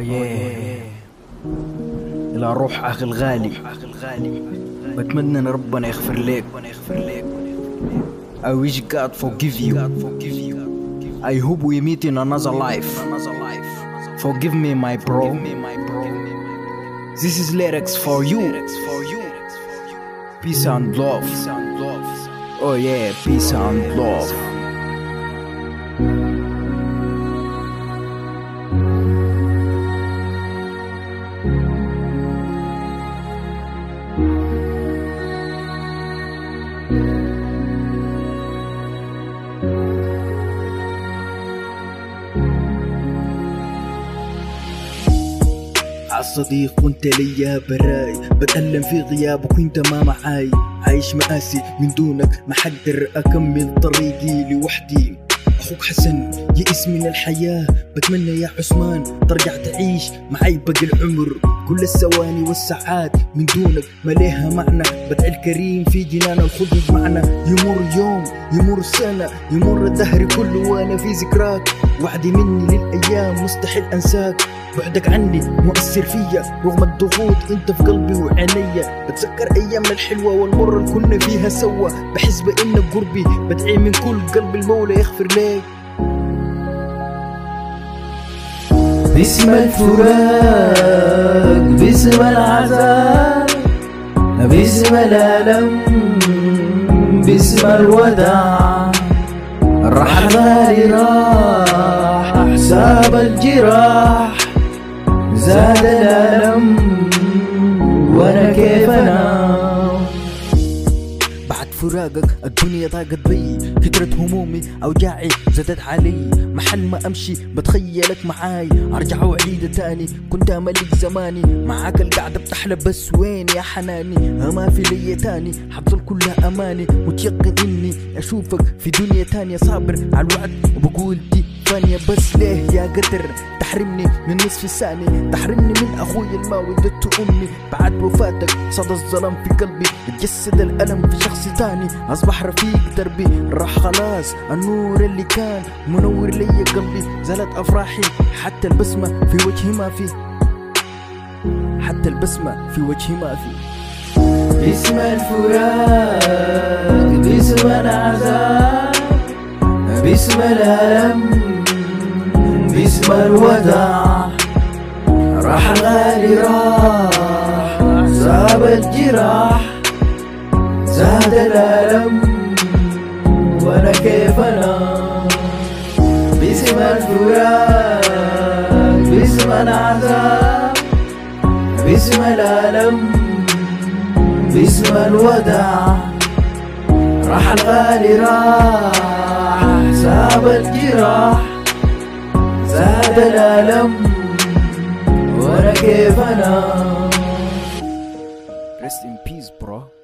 اوه yeah. الى روح اخي الغالي بتمنى ان ربنا يغفر لك I wish God forgive you I hope we meet in another life Forgive me my bro This is lyrics for you Peace and love Oh yeah, peace and love عالصديق وانت ليا براي بتألم في غيابك وانت ما معاي عايش مآسي من دونك ما حقدر أكمل طريقي لوحدي أخوك حسن يئس من الحياة بتمنى يا عثمان ترجع تعيش معي باقي العمر كل الثواني والساعات من دونك ما ليها معنى بدعي الكريم في جنان الخلد معنا يمر يوم يمر سنة يمر الدهر كله وانا في ذكراك وعدي مني للأيام مستحيل أنساك بعدك عني مؤثر فيا رغم الضغوط انت في قلبي وعينيا بتذكر ايامنا الحلوة والمرة اللي كنا فيها سوا بحس بانك قربي بدعي من كل قلب المولى يغفر لك باسم الفراق باسم العذاب باسم الألم باسم الوداع راح غالي راح ساب الجراح زاد الألم وانا كيف انام بعد فراقك الدنيا ضاقت بي كترة همومي أوجاعي زادت علي محل ما أمشي بتخيلك معاي أرجع وأعيد تاني كنت ملك زماني معاك القعدة بتحلى بس وين يا حناني ما في لي تاني حفظل كلها أماني متيقن إني أشوفك في دنيا تانية صابر على الوعد وبقول دي ثانية بس ليه يا قدر تحرمني من نصف الثاني تحرمني من أخوي الما ولدته أمي بعد وفاتك صدى الظلام في قلبي تجسد الألم في شخص تاني أصبح رفيق دربي راح خلاص النور اللي كان منور لي قلبي زالت أفراحي حتى البسمة في وجهي ما في حتى البسمة في وجهي ما في باسم الفراق باسم العذاب باسم الألم باسم الوداع راح الغالي راح ساب الجراح زاد الألم وانا كيف انام باسم الفراق باسم العذاب باسم الألم باسم الوداع راح الغالي راح ساب الجراح زاد الألم وانا كيف انام Rest in peace bro